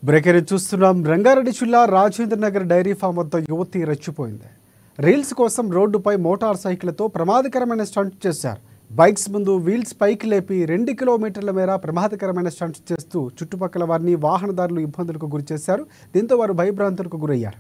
బ్రేకరీ చూస్తున్నాం రంగారెడ్డి జిల్లా Rajendra Nagar dairy farm వద్ద యువతి రెచ్చిపోయింది రీల్స్ కోసం రోడ్డుపై మోటార్ సైకిళ్లతో ప్రమాదకరమైన స్టంట్ చేశారు బైక్స్ ముందు వీల్స్ పైకి లేపి రెండు కిలోమీటర్ల మేర ప్రమాదకరమైన స్టంట్స్ చేస్తూ చుట్టుపక్కల వారిని వాహనదారులు ఇబ్బందులకు గురి చేశారు దీంతో వారు భయభ్రాంతులకు గురయ్యారు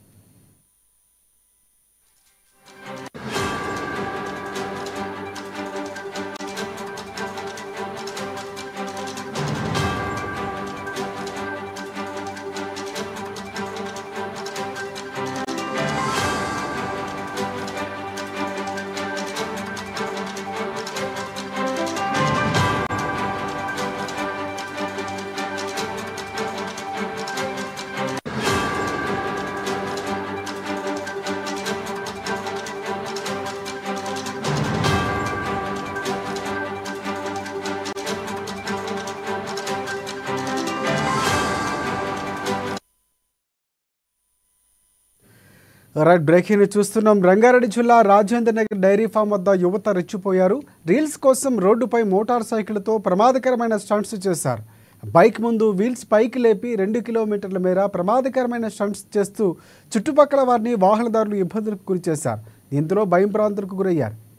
రైట్ బ్రేకింగ్ చూస్తున్నాం రంగారెడ్డి జిల్లా రాజేంద్ర నగర్ డైరీ ఫామ్ వద్ద యువత రెచ్చిపోయారు రీల్స్ కోసం రోడ్డుపై మోటార్ సైకిళ్లతో ప్రమాదకరమైన స్టంట్స్ చేశారు బైక్ ముందు వీల్స్ పైకి లేపి రెండు కిలోమీటర్ల మేర ప్రమాదకరమైన స్టంట్స్ చేస్తూ చుట్టుపక్కల వారిని వాహనదారులు ఇబ్బందులకు గురి చేశారు దీంతో భయం ప్రాంతాలకు గురయ్యారు